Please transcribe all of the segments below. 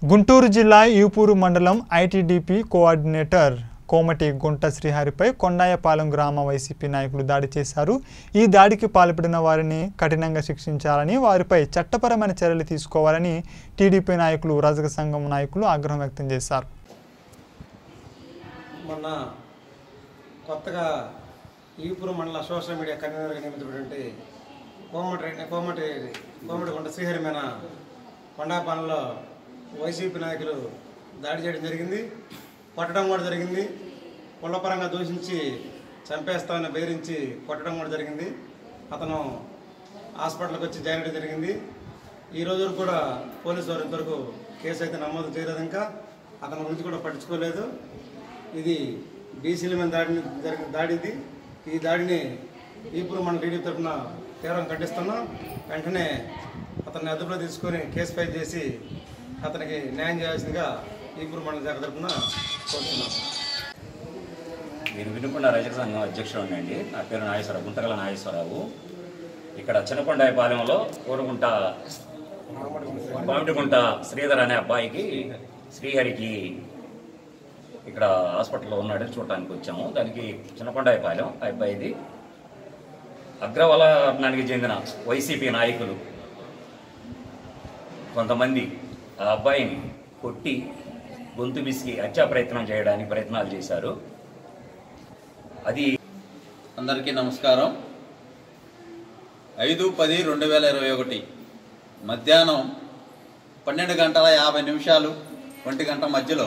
గుంటూరు జిల్లా ఈపూరు మండలం ITDP coordinator కోమటి గుంట శ్రీహరిపై కొండాయపాలెం గ్రామ వైసీపీ నాయకులు దాడి చేశారు ఈ దాడికి పాల్పడిన వారిని కఠినంగా శిక్షించాలని వారిపై చట్టపరమైన చర్యలు తీసుకోవాలని టీడీపీ నాయకులు రజక సంఘం నాయకులు ఆగ్రహం వ్యక్తం చేశారు మొన్న కొత్తగా ఈపురం మండల సోషల్ మీడియా కన్వీనర్గా నియమించబడినటువంటి కోమటి రెడ్డి కోమటి కోమటి కొండ శ్రీహరి మీద కొండాపాలెంలో వైసీపీ నాయకులు దాడి చేయడం జరిగింది కొట్టడం కూడా జరిగింది కులపరంగా దూషించి చంపేస్తామని బెదిరించి కొట్టడం కూడా జరిగింది అతను హాస్పిటల్కి వచ్చి జాయిన్ అవ్వడం జరిగింది ఈ రోజు వరకు కూడా పోలీసు వారు ఇంతవరకు కేసు అయితే నమోదు చేయలేదు ఇంకా అతని గురించి కూడా పట్టించుకోలేదు ఇది బీసీల మీద దాడి జరిగిన దాడి ఇది ఈ దాడిని ఈపూర్ మన టీడీ తరఫున తీవ్రంగా ఖండిస్తున్నాం వెంటనే అతన్ని అదుపులో తీసుకొని కేసు ఫైల్ చేసి అతనికి న్యాయం చేయాల్సిందిగా ఈపూర్ మండల శాఖ తరఫున కోరుతున్నాం నేను వినుకొండ రజక సంఘం అధ్యక్షుడు అండి నా పేరు నాగేశ్వరరావు గుంతకల నాగేశ్వరరావు ఇక్కడ చిన్నకొండాయపాలెంలో కోరుకుంట మామిడిగుంట శ్రీధర్ అనే అబ్బాయికి శ్రీహరికి ఇక్కడ హాస్పిటల్లో ఉన్నాడని చూడటానికి వచ్చాము దానికి చిన్నకొండాయపాలెం ఆ అబ్బాయిది అగ్రవలనానికి చెందిన వైసీపీ నాయకులు కొంతమంది ఆ అబ్బాయిని కొట్టి గొంతు బిసికి హత్యా ప్రయత్నం చేయడానికి ప్రయత్నాలు చేశారు అది అందరికీ నమస్కారం ఐదు పది రెండు వేల ఇరవై ఒకటి మధ్యాహ్నం పన్నెండు గంటల యాభై నిమిషాలు ఒంటి గంట మధ్యలో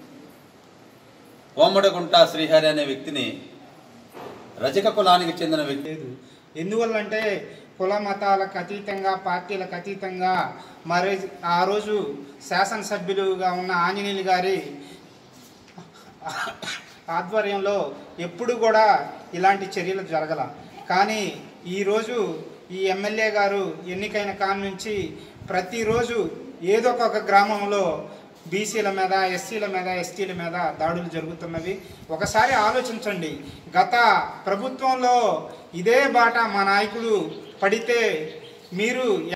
కోమడగుంట శ్రీహరి అనే వ్యక్తిని రజక కులానికి చెందిన వ్యక్తి లేదు ఎందువల్లంటే కుల మతాలకు అతీతంగా పార్టీలకు అతీతంగా మరి ఆ రోజు శాసనసభ్యులుగా ఉన్న ఆంజనేయులు గారి ఆధ్వర్యంలో ఎప్పుడు కూడా ఇలాంటి చర్యలు జరగల కానీ ఈరోజు ఈ ఎమ్మెల్యే గారు ఎన్నికైన కాని నుంచి ప్రతిరోజు ఏదో ఒక గ్రామంలో బీసీల మీద ఎస్సీల మీద ఎస్టీల మీద దాడులు జరుగుతున్నవి ఒకసారి ఆలోచించండి గత ప్రభుత్వంలో ఇదే బాట మా నాయకులు పడితే మీరు